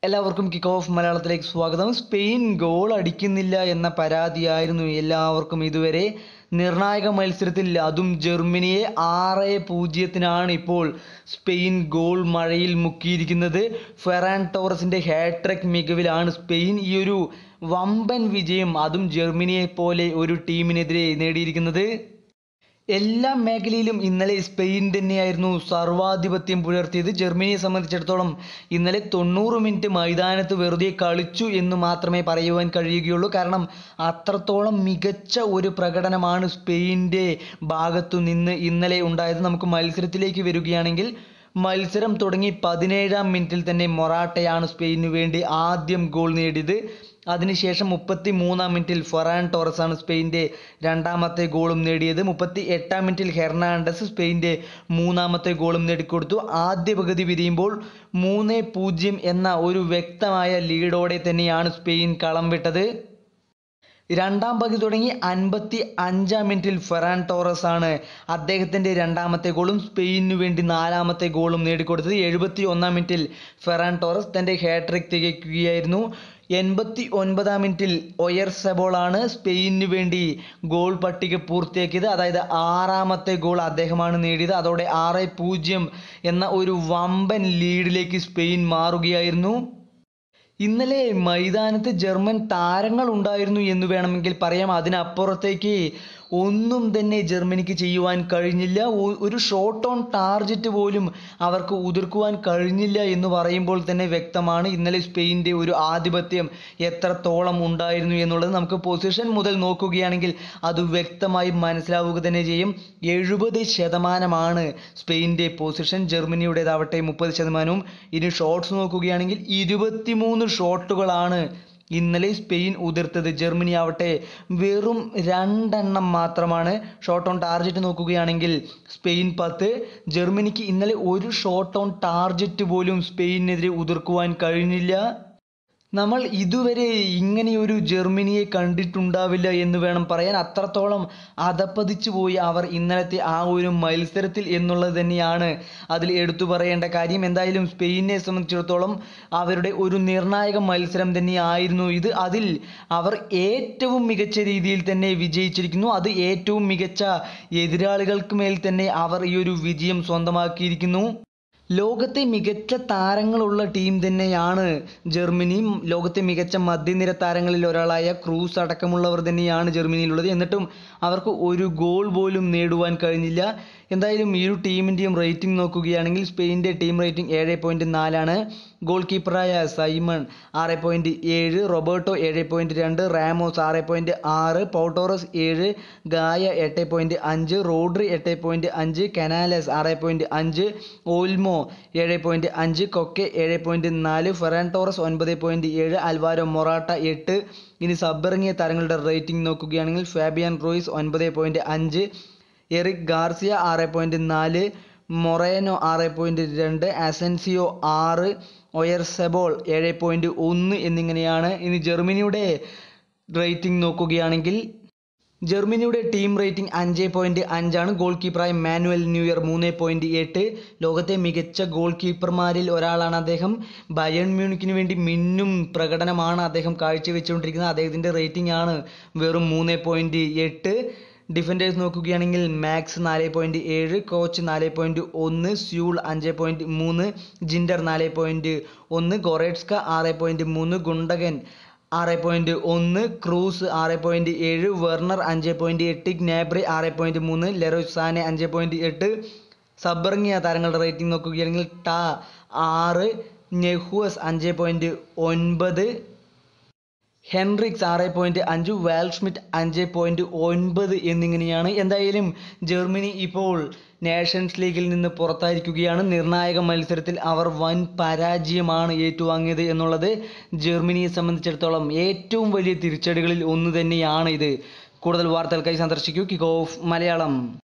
എല്ലാവർക്കും kick off മലയാളത്തിലേക്ക് സ്വാഗതം സ്പെയിൻ ഗോൾ അടിക്കുന്നില്ല എന്ന പരാതിയായിരുന്നു എല്ലാവർക്കും ഇതുവരെ നിർണായക മത്സരത്തിൽ അതും ജർമ്മനിയെ ആറ് പൂജ്യത്തിനാണ് ഇപ്പോൾ സ്പെയിൻ ഗോൾ മഴയിൽ മുക്കിയിരിക്കുന്നത് ഫെറാൻ ടോറസിന്റെ ഹാട്രിക് മികവിലാണ് സ്പെയിൻ ഈ ഒരു വമ്പൻ വിജയം അതും ജർമ്മനിയെ പോലെ ഒരു ടീമിനെതിരെ നേടിയിരിക്കുന്നത് എല്ലാ മേഖലയിലും ഇന്നലെ സ്പെയിൻ തന്നെയായിരുന്നു സർവാധിപത്യം പുലർത്തിയത് ജർമ്മനിയെ സംബന്ധിച്ചിടത്തോളം ഇന്നലെ തൊണ്ണൂറ് മിനിറ്റ് മൈതാനത്ത് വെറുതെ കളിച്ചു എന്ന് മാത്രമേ പറയുവാൻ കഴിയുകയുള്ളൂ കാരണം അത്രത്തോളം മികച്ച ഒരു പ്രകടനമാണ് സ്പെയിൻ്റെ ഭാഗത്തു നിന്ന് ഇന്നലെ ഉണ്ടായത് നമുക്ക് മത്സരത്തിലേക്ക് വരികയാണെങ്കിൽ മത്സരം തുടങ്ങി പതിനേഴാം മിനിറ്റിൽ തന്നെ മൊറാട്ടയാണ് സ്പെയിനു വേണ്ടി ആദ്യം ഗോൾ നേടിയത് അതിനുശേഷം മുപ്പത്തി മൂന്നാം മിനിറ്റിൽ ഫൊറാൻ ടോറസ് ആണ് സ്പെയിൻ്റെ രണ്ടാമത്തെ ഗോളും നേടിയത് മുപ്പത്തി എട്ടാം മിനിറ്റിൽ ഹെർണാണ്ടസ് സ്പെയിൻ്റെ മൂന്നാമത്തെ ഗോളും നേടിക്കൊടുത്തു ആദ്യ പകുതി പിരിയുമ്പോൾ മൂന്ന് പൂജ്യം എന്ന ഒരു വ്യക്തമായ ലീഡോടെ തന്നെയാണ് സ്പെയിൻ കളം വിട്ടത് രണ്ടാം പകുതി തുടങ്ങി അൻപത്തി അഞ്ചാം മിനിറ്റിൽ ഫെറാൻ ടോറസ് ആണ് അദ്ദേഹത്തിൻ്റെ രണ്ടാമത്തെ ഗോളും സ്പെയിനു വേണ്ടി നാലാമത്തെ ഗോളും നേടിക്കൊടുത്തത് എഴുപത്തി ഒന്നാം മിനിറ്റിൽ ഫെറാൻ ടോറസ് തൻ്റെ ഹാട്രിക് തികയ്ക്കുകയായിരുന്നു എൺപത്തി ഒൻപതാം മിനിറ്റിൽ ഒയർ സെബോളാണ് സ്പെയിനു വേണ്ടി ഗോൾ പട്ടിക പൂർത്തിയാക്കിയത് അതായത് ആറാമത്തെ ഗോൾ അദ്ദേഹമാണ് നേടിയത് അതോടെ ആറ് പൂജ്യം എന്ന ഒരു വമ്പൻ ലീഡിലേക്ക് സ്പെയിൻ മാറുകയായിരുന്നു ഇന്നലെ മൈതാനത്ത് ജർമ്മൻ താരങ്ങൾ ഉണ്ടായിരുന്നു എന്ന് വേണമെങ്കിൽ പറയാം അതിനപ്പുറത്തേക്ക് ഒന്നും തന്നെ ജർമ്മനിക്ക് ചെയ്യുവാൻ കഴിഞ്ഞില്ല ഒ- ഒരു ഷോട്ട് ഓൺ ടാർജറ്റ് പോലും അവർക്ക് ഉതിർക്കുവാൻ കഴിഞ്ഞില്ല എന്ന് പറയുമ്പോൾ തന്നെ വ്യക്തമാണ് ഇന്നലെ സ്പെയിൻ്റെ ഒരു ആധിപത്യം എത്രത്തോളം ഉണ്ടായിരുന്നു എന്നുള്ളത് നമുക്ക് പൊസിഷൻ മുതൽ നോക്കുകയാണെങ്കിൽ അത് വ്യക്തമായി മനസ്സിലാവുക തന്നെ ചെയ്യും എഴുപത് ശതമാനമാണ് സ്പെയിൻ്റെ പൊസിഷൻ ജർമ്മനിയുടേതാവട്ടെ മുപ്പത് ശതമാനവും ഇനി ഷോട്ട്സ് നോക്കുകയാണെങ്കിൽ ഇരുപത്തിമൂന്ന് ഷോട്ടുകളാണ് ഇന്നലെ സ്പെയിൻ ഉതിർത്തത് ജർമ്മനി ആവട്ടെ വെറും രണ്ടെണ്ണം മാത്രമാണ് ഷോട്ട് ഓൺ ടാർജറ്റ് നോക്കുകയാണെങ്കിൽ സ്പെയിൻ പത്ത് ജർമ്മനിക്ക് ഇന്നലെ ഒരു ഷോട്ട് ഓൺ ടാർജറ്റ് പോലും സ്പെയിനെതിരെ ഉതിർക്കുവാൻ കഴിഞ്ഞില്ല നമ്മൾ ഇതുവരെ ഇങ്ങനെയൊരു ജർമ്മനിയെ കണ്ടിട്ടുണ്ടാവില്ല എന്ന് വേണം പറയാൻ അത്രത്തോളം അധപ്പതിച്ചു പോയി അവർ ഇന്നലത്തെ ആ ഒരു മത്സരത്തിൽ എന്നുള്ളത് തന്നെയാണ് അതിൽ എടുത്തു പറയേണ്ട കാര്യം എന്തായാലും സ്പെയിനെ സംബന്ധിച്ചിടത്തോളം അവരുടെ ഒരു നിർണായക മത്സരം തന്നെയായിരുന്നു ഇത് അതിൽ അവർ ഏറ്റവും മികച്ച രീതിയിൽ തന്നെ വിജയിച്ചിരിക്കുന്നു അത് ഏറ്റവും മികച്ച എതിരാളികൾക്ക് മേൽ തന്നെ അവർ ഈ ഒരു വിജയം സ്വന്തമാക്കിയിരിക്കുന്നു ലോകത്തെ മികച്ച താരങ്ങളുള്ള ടീം തന്നെയാണ് ജർമ്മനിയും ലോകത്തെ മികച്ച മധ്യനിര താരങ്ങളിൽ ഒരാളായ ക്രൂസ് അടക്കമുള്ളവർ തന്നെയാണ് ജർമ്മനിയിലുള്ളത് എന്നിട്ടും അവർക്ക് ഒരു ഗോൾ പോലും നേടുവാൻ കഴിഞ്ഞില്ല എന്തായാലും ഈ ഒരു ടീമിൻ്റെയും റേറ്റിംഗ് നോക്കുകയാണെങ്കിൽ സ്പെയിൻ്റെ ടീം റേറ്റിംഗ് ഏഴ് പോയിൻറ്റ് നാലാണ് ഗോൾ കീപ്പറായ സൈമൺ ആറ് പോയിൻറ്റ് ഏഴ് റൊബർട്ടോ ഏഴ് പോയിൻറ്റ് രണ്ട് റാമോസ് ആറ് പോയിൻറ്റ് ആറ് പൗട്ടോറസ് ഏഴ് ഗായ എട്ട് പോയിൻറ്റ് അഞ്ച് റോഡ്രി എട്ട് പോയിൻറ്റ് അഞ്ച് കനാലസ് ആറ് പോയിൻറ്റ് അഞ്ച് ഓൽമോ ഏഴ് പോയിൻറ്റ് അഞ്ച് കൊക്കെ ഏഴ് പോയിൻറ്റ് നാല് ഫെറാൻ ടോറസ് ഒൻപത് പോയിൻറ്റ് ഏഴ് അൽവാരോ മൊറാട്ട എട്ട് ഇനി സബ്ബിറങ്ങിയ താരങ്ങളുടെ റേറ്റിംഗ് നോക്കുകയാണെങ്കിൽ ഫാബിയൻ റോയ്സ് ഒൻപത് പോയിൻറ്റ് അഞ്ച് എറിക് ഗാർസിയ ആറ് പോയിൻറ്റ് നാല് മൊറേനോ ആറ് പോയിൻറ്റ് രണ്ട് അസൻസിയോ ആറ് ഒയർ സെബോൾ ഏഴ് പോയിൻറ്റ് ഒന്ന് എന്നിങ്ങനെയാണ് ഇനി ജർമ്മനിയുടെ റേറ്റിംഗ് നോക്കുകയാണെങ്കിൽ ജർമ്മനിയുടെ ടീം റേറ്റിംഗ് അഞ്ച് പോയിൻറ്റ് അഞ്ചാണ് ഗോൾ കീപ്പറായ മാനുവൽ ന്യൂ ഇയർ മൂന്ന് പോയിൻറ്റ് എട്ട് ലോകത്തെ മികച്ച ഗോൾ കീപ്പർമാരിൽ ഒരാളാണ് അദ്ദേഹം ബയൺ മ്യൂണിക്കിന് വേണ്ടി മിന്നും പ്രകടനമാണ് അദ്ദേഹം കാഴ്ചവെച്ചുകൊണ്ടിരിക്കുന്നത് അദ്ദേഹത്തിൻ്റെ റേറ്റിംഗ് ആണ് വെറും മൂന്ന് പോയിൻറ്റ് എട്ട് ഡിഫൻഡേഴ്സ് നോക്കുകയാണെങ്കിൽ മാക്സ് നാല് പോയിൻറ്റ് ഏഴ് കോച്ച് നാല് പോയിൻറ്റ് ഒന്ന് സ്യൂൾ അഞ്ച് പോയിൻറ്റ് മൂന്ന് ജിൻഡർ നാല് പോയിൻറ്റ് ഒന്ന് ഗൊറേറ്റ്സ്ക ആറ് പോയിൻറ്റ് മൂന്ന് ഗുണ്ടകൻ ആറ് പോയിൻറ്റ് ഒന്ന് ക്രൂസ് ആറ് പോയിൻറ്റ് ഏഴ് വെർണർ അഞ്ച് പോയിൻറ്റ് എട്ട് ഗ്നാബ്രി ആറ് പോയിൻറ്റ് മൂന്ന് ലെറോയ് സാനെ അഞ്ച് പോയിൻറ്റ് എട്ട് സബർങ്ങിയ താരങ്ങളുടെ റേറ്റിംഗ് നോക്കുകയാണെങ്കിൽ ടാ ആറ് നെഹുവസ് അഞ്ച് പോയിൻറ്റ് ഒൻപത് ഹെൻറിക്സ് ആറ് പോയിൻറ്റ് അഞ്ച് വാൽഷ്മിറ്റ് അഞ്ച് പോയിൻറ്റ് ഒൻപത് എന്നിങ്ങനെയാണ് എന്തായാലും ജർമ്മനി ഇപ്പോൾ നേഷൻസ് ലീഗിൽ നിന്ന് പുറത്തായിരിക്കുകയാണ് നിർണായക മത്സരത്തിൽ അവർ വൻ പരാജയമാണ് ഏറ്റുവാങ്ങിയത് എന്നുള്ളത് ജർമ്മനിയെ സംബന്ധിച്ചിടത്തോളം ഏറ്റവും വലിയ തിരിച്ചടികളിൽ ഒന്ന് തന്നെയാണ് ഇത് കൂടുതൽ വാർത്തകൾക്കായി സന്ദർശിക്കൂ കിക്ക് ഓഫ് മലയാളം